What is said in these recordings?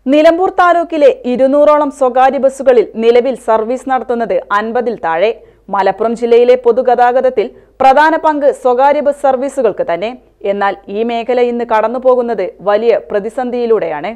നിലമ്പൂർ താലൂക്കിലെ ഇരുന്നൂറോളം സ്വകാര്യ ബസ്സുകളിൽ നിലവിൽ സർവീസ് നടത്തുന്നത് അൻപതിൽ താഴെ മലപ്പുറം ജില്ലയിലെ പൊതുഗതാഗതത്തിൽ പ്രധാന പങ്ക് സ്വകാര്യ ബസ് സർവീസുകൾക്ക് തന്നെ എന്നാൽ ഈ മേഖല ഇന്ന് കടന്നുപോകുന്നത് വലിയ പ്രതിസന്ധിയിലൂടെയാണ്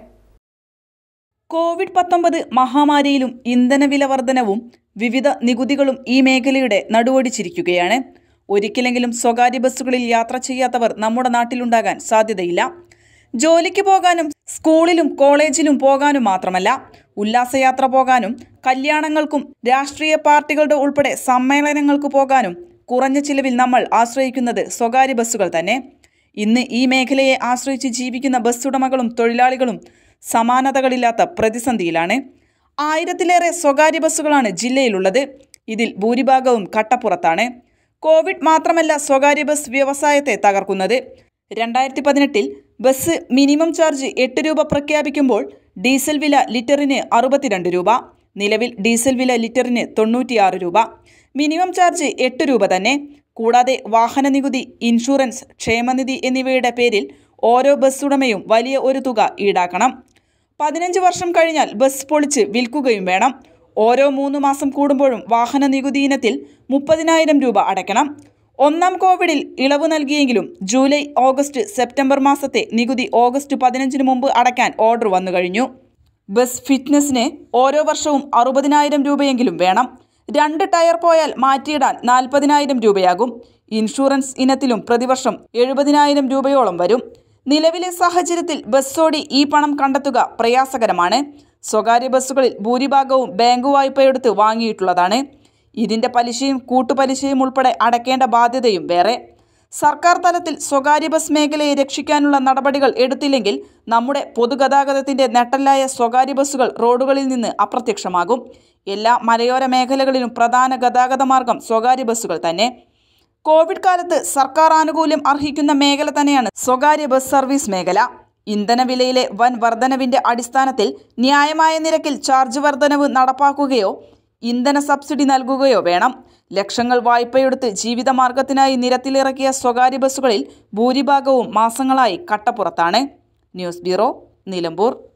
കോവിഡ് പത്തൊമ്പത് മഹാമാരിയിലും ഇന്ധനവില വർധനവും വിവിധ നികുതികളും ഈ മേഖലയുടെ നടുവൊടിച്ചിരിക്കുകയാണ് ഒരിക്കലെങ്കിലും സ്വകാര്യ ബസ്സുകളിൽ യാത്ര ചെയ്യാത്തവർ നമ്മുടെ നാട്ടിലുണ്ടാകാൻ സാധ്യതയില്ല ജോലിക്ക് പോകാനും സ്കൂളിലും കോളേജിലും പോകാനും മാത്രമല്ല ഉല്ലാസയാത്ര പോകാനും കല്യാണങ്ങൾക്കും രാഷ്ട്രീയ പാർട്ടികളുടെ ഉൾപ്പെടെ സമ്മേളനങ്ങൾക്ക് പോകാനും കുറഞ്ഞ ചിലവിൽ നമ്മൾ ആശ്രയിക്കുന്നത് സ്വകാര്യ ബസ്സുകൾ തന്നെ ഇന്ന് ഈ മേഖലയെ ആശ്രയിച്ച് ജീവിക്കുന്ന ബസ് ഉടമകളും തൊഴിലാളികളും സമാനതകളില്ലാത്ത പ്രതിസന്ധിയിലാണ് ആയിരത്തിലേറെ സ്വകാര്യ ബസ്സുകളാണ് ജില്ലയിലുള്ളത് ഇതിൽ ഭൂരിഭാഗവും കട്ടപ്പുറത്താണ് കോവിഡ് മാത്രമല്ല സ്വകാര്യ ബസ് വ്യവസായത്തെ തകർക്കുന്നത് രണ്ടായിരത്തി പതിനെട്ടിൽ ബസ് മിനിമം ചാർജ് എട്ട് രൂപ പ്രഖ്യാപിക്കുമ്പോൾ ഡീസൽ വില ലിറ്ററിന് അറുപത്തിരണ്ട് രൂപ നിലവിൽ ഡീസൽ വില ലിറ്ററിന് തൊണ്ണൂറ്റിയാറ് രൂപ മിനിമം ചാർജ് എട്ട് രൂപ തന്നെ കൂടാതെ വാഹന നികുതി ഇൻഷുറൻസ് ക്ഷേമനിധി എന്നിവയുടെ പേരിൽ ഓരോ ബസ് ഉടമയും വലിയ ഒരു തുക ഈടാക്കണം പതിനഞ്ച് വർഷം കഴിഞ്ഞാൽ ബസ് പൊളിച്ച് വിൽക്കുകയും വേണം ഓരോ മൂന്ന് മാസം കൂടുമ്പോഴും വാഹന നികുതി ഇനത്തിൽ മുപ്പതിനായിരം രൂപ അടയ്ക്കണം ഒന്നാം കോവിഡിൽ ഇളവ് നൽകിയെങ്കിലും ജൂലൈ ഓഗസ്റ്റ് സെപ്റ്റംബർ മാസത്തെ നികുതി ഓഗസ്റ്റ് പതിനഞ്ചിന് മുമ്പ് അടയ്ക്കാൻ ഓർഡർ വന്നു കഴിഞ്ഞു ബസ് ഫിറ്റ്നസിന് ഓരോ വർഷവും അറുപതിനായിരം രൂപയെങ്കിലും വേണം രണ്ട് ടയർ പോയാൽ മാറ്റിയിടാൻ നാൽപ്പതിനായിരം രൂപയാകും ഇൻഷുറൻസ് ഇനത്തിലും പ്രതിവർഷം എഴുപതിനായിരം രൂപയോളം വരും നിലവിലെ സാഹചര്യത്തിൽ ബസ്സോടി ഈ പണം കണ്ടെത്തുക പ്രയാസകരമാണ് സ്വകാര്യ ബസ്സുകളിൽ ഭൂരിഭാഗവും ബാങ്ക് വായ്പയെടുത്ത് വാങ്ങിയിട്ടുള്ളതാണ് ഇതിന്റെ പലിശയും കൂട്ടുപലിശയും ഉൾപ്പെടെ അടയ്ക്കേണ്ട ബാധ്യതയും വേറെ സർക്കാർ തലത്തിൽ സ്വകാര്യ ബസ് മേഖലയെ രക്ഷിക്കാനുള്ള നടപടികൾ എടുത്തില്ലെങ്കിൽ നമ്മുടെ പൊതുഗതാഗതത്തിന്റെ നെട്ടല്ലായ സ്വകാര്യ ബസ്സുകൾ റോഡുകളിൽ നിന്ന് അപ്രത്യക്ഷമാകും എല്ലാ മലയോര മേഖലകളിലും പ്രധാന ഗതാഗത മാർഗം സ്വകാര്യ ബസ്സുകൾ തന്നെ കോവിഡ് കാലത്ത് സർക്കാർ ആനുകൂല്യം അർഹിക്കുന്ന മേഖല തന്നെയാണ് സ്വകാര്യ ബസ് സർവീസ് മേഖല ഇന്ധനവിലയിലെ വൻ വർധനവിന്റെ അടിസ്ഥാനത്തിൽ ന്യായമായ നിരക്കിൽ ചാർജ് വർധനവ് നടപ്പാക്കുകയോ ഇന്ധന സബ്സിഡി നൽകുകയോ വേണം ലക്ഷങ്ങൾ വായ്പയെടുത്ത് ജീവിതമാർഗത്തിനായി നിരത്തിലിറക്കിയ സ്വകാര്യ ബസ്സുകളിൽ ഭൂരിഭാഗവും മാസങ്ങളായി കട്ടപ്പുറത്താണ് ന്യൂസ് ബ്യൂറോ നിലമ്പൂർ